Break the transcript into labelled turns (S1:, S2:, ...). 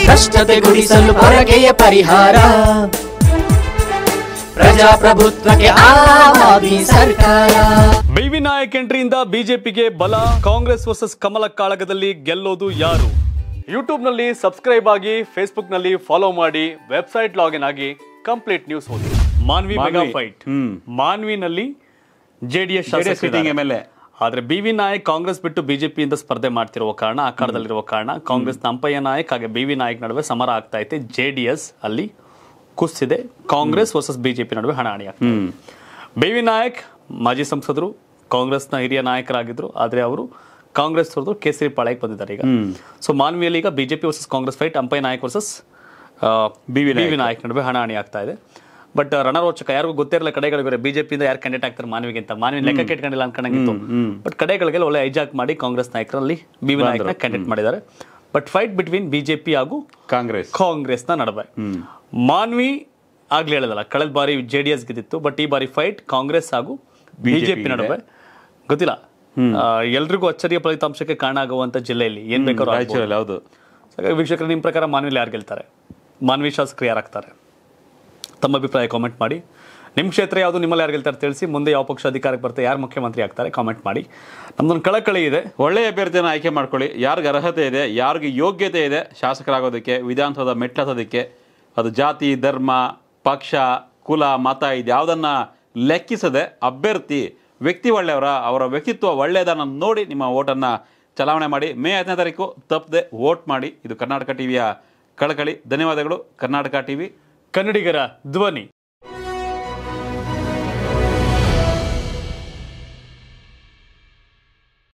S1: ಭ್ರಷ್ಟತೆ ಗುಡಿಸಲು ಪೊರಕೆಯ ಪರಿಹಾರ ಪ್ರಜಾಪ್ರಭುತ್ವಕ್ಕೆ ಆವಾದಿ ಸರ್ಕಾರ
S2: ಬಿವಿ ನಾಯಕ್ ಎಂಟ್ರಿಯಿಂದ ಬಿಜೆಪಿಗೆ ಬಲ ಕಾಂಗ್ರೆಸ್ ವರ್ಸಸ್ ಕಮಲ ಕಾಳಗದಲ್ಲಿ ಗೆಲ್ಲೋದು ಯಾರು ಯೂಟ್ಯೂಬ್ ನಲ್ಲಿ ಸಬ್ಸ್ಕ್ರೈಬ್ ಆಗಿ ಫೇಸ್ಬುಕ್ ನಲ್ಲಿ ಫಾಲೋ ಮಾಡಿ ವೆಬ್ಸೈಟ್ ಲಾಗಿನ್ ಆಗಿ ಕಂಪ್ಲೀಟ್ ನ್ಯೂಸ್ ಓದಿ Manvi mega
S3: Manvi.
S2: Fight
S3: hmm.
S2: ಮಾನ್ವಿನಲ್ಲಿ ಜೆಡಿಎಸ್
S3: JDS sitting MLA.
S2: ಆದ್ರೆ ಬಿ ವಿ ನಾಯಕ್ ಕಾಂಗ್ರೆಸ್ ಬಿಟ್ಟು ಬಿಜೆಪಿಯಿಂದ ಸ್ಪರ್ಧೆ ಮಾಡ್ತಿರುವ ಕಾರಣ ಅಖಾಡದಲ್ಲಿರುವ ಕಾರಣ ಕಾಂಗ್ರೆಸ್ನ ಅಂಪಯ್ಯ ನಾಯಕ್ ಹಾಗೆ ಬಿ ವಿ ನಾಯಕ್ ನಡುವೆ ಸಮರ ಆಗ್ತಾ ಐತೆ ಜೆಡಿಎಸ್ ಅಲ್ಲಿ ಕುಸಿದೆ ಕಾಂಗ್ರೆಸ್ ವರ್ಸಸ್ ಬಿಜೆಪಿ ನಡುವೆ ಹಣಾಹಣಿ ಆಗ್ತಾ ಇದೆ. ಬಿ ವಿ ನಾಯಕ್ ಮಾಜಿ ಸಂಸದರು ಕಾಂಗ್ರೆಸ್ನ ಹಿರಿಯ ನಾಯಕರಾಗಿದ್ರು ಆದ್ರೆ ಅವರು ಕಾಂಗ್ರೆಸ್ ತೊರೆದು ಕೇಸರಿ ಪಾಳ್ಯಕ್ಕೆ ಬಂದಿದ್ದಾರೆ ಈಗ ಸೊ ಮಾನ್ವಿಯಲ್ಲಿ ಈಗ ಬಿಜೆಪಿ ವರ್ಸಸ್ ಕಾಂಗ್ರೆಸ್ ಫೈಟ್ ಅಂಪೈ Nayak versus B V Nayak ನಡುವೆ ಹಣಾಹಣಿ ಆಗ್ತಾ ಇದೆ ಬಟ್ ರಣರೋಚಕ ಯಾರಿಗೂ ಗೊತ್ತಿರಲ್ಲ ಕಡೆಗಳಿಗೆ ಬಿಜೆಪಿಯಿಂದ ಯಾರು ಕ್ಯಾಂಡಿಡೇಟ್ ಆಗ್ತಾರೆ ಮಾನ್ವಿಗೆ ಅಂತ ಮಾನ್ವಿ ಲೆಕ್ಕಕ್ಕೆ ಇಟ್ಕೊಂಡಿಲ್ಲ ಅನ್ಕೊಂಡಂಗಿತ್ತು ಬಟ್ ಕಡೆಗಳಿಗೆ ಒಳ್ಳೆ ಹೈಜಾಕ್ ಮಾಡಿ ಕಾಂಗ್ರೆಸ್ ನಾಯಕರಲ್ಲಿ ಬಿ ವಿ ನಾಯಕ್ನ ಕ್ಯಾಂಡಿಡೇಟ್ ಮಾಡಿದ್ದಾರೆ ಬಟ್ ಫೈಟ್ ಬಿಟ್ವೀನ್ ಬಿಜೆಪಿ ಹಾಗೂ
S3: ಕಾಂಗ್ರೆಸ್
S2: ಕಾಂಗ್ರೆಸ್ನ ನಡುವೆ ಮಾನ್ವಿ ಆಗ್ಲೇ ಹೇಳದಲ್ಲ ಕಳೆದ ಬಾರಿ ಜೆ ಡಿ ಎಸ್ ಗೆದ್ದಿತ್ತು ಬಟ್ ಈ ಬಾರಿ ಫೈಟ್ ಕಾಂಗ್ರೆಸ್ ಹಾಗೂ ಬಿಜೆಪಿ
S3: ಇದೆ.
S2: ನಡುವೆ ಗೊತ್ತಿಲ್ಲ ಆ, ಎಲ್ರಿಗೂ ಅಚ್ಚರಿಯ ಫಲಿತಾಂಶಕ್ಕೆ ಕಾರಣ ಆಗುವಂತ ಜಿಲ್ಲೆಯಲ್ಲಿ ಏನ್ ಬೇಕಾದ್ರೂ ಆಗ್ಬೋದು.
S3: ರಾಯಚೂರಲ್ಲಿ ಹೌದು
S2: ಹಾಗಾಗಿ ವೀಕ್ಷಕರು ನಿಮ್ಮ ಪ್ರಕಾರ ಮಾನ್ವಿಲಿ ಯಾರು ಗೆಲ್ತಾರೆ ಮಾನ್ವಿ ಶಾಸಕರು ಯಾರಾಗ್ತಾರೆ ತಮ್ಮ ಅಭಿಪ್ರಾಯ ಕಾಮೆಂಟ್ ಮಾಡಿ ನಿಮ್ಮ ಕ್ಷೇತ್ರ ಯಾವುದು ನಿಮ್ಮಲ್ಲಿ ಯಾರು ಗೆಲ್ತಾರೆ ತಿಳಿಸಿ ಮುಂದೆ ಯಾವ ಪಕ್ಷ ಅಧಿಕಾರಕ್ಕೆ ಬರ್ತಾರೆ ಯಾರು ಮುಖ್ಯಮಂತ್ರಿ ಆಗ್ತಾರೆ ಕಾಮೆಂಟ್ ಮಾಡಿ ನಮ್ದೊಂದು ಕಳಕಳಿ ಇದೆ
S3: ಒಳ್ಳೆಯ ಅಭ್ಯರ್ಥಿಯನ್ನು ಆಯ್ಕೆ ಮಾಡ್ಕೊಳ್ಳಿ ಯಾರಿಗೆ ಅರ್ಹತೆ ಇದೆ ಯಾರಿಗೆ ಯೋಗ್ಯತೆ ಇದೆ ಶಾಸಕರಾಗೋದಕ್ಕೆ ವಿಧಾನಸೌಧ ಮೆಟ್ಲತ್ತೋದಕ್ಕೆ ಅದು ಜಾತಿ ಧರ್ಮ ಪಕ್ಷ ಕುಲ ಮತ ಇದು ಯಾವುದನ್ನ ಲೆಕ್ಕಿಸದೆ ಅಭ್ಯರ್ಥಿ ವ್ಯಕ್ತಿ ಒಳ್ಳೆಯವರ ಅವರ ವ್ಯಕ್ತಿತ್ವ ಒಳ್ಳೆಯದನ್ನ ನೋಡಿ ನಿಮ್ಮ ಓಟನ್ನು ಚಲಾವಣೆ ಮಾಡಿ ಮೇ ಹತ್ತನೇ ತಾರೀಕು ತಪ್ಪದೆ ವೋಟ್ ಮಾಡಿ ಇದು ಕರ್ನಾಟಕ ಟಿವಿಯ ಕಳಕಳಿ ಧನ್ಯವಾದಗಳು ಕರ್ನಾಟಕ ಟಿವಿ
S2: ಕನ್ನಡಿಗರ ಧ್ವನಿ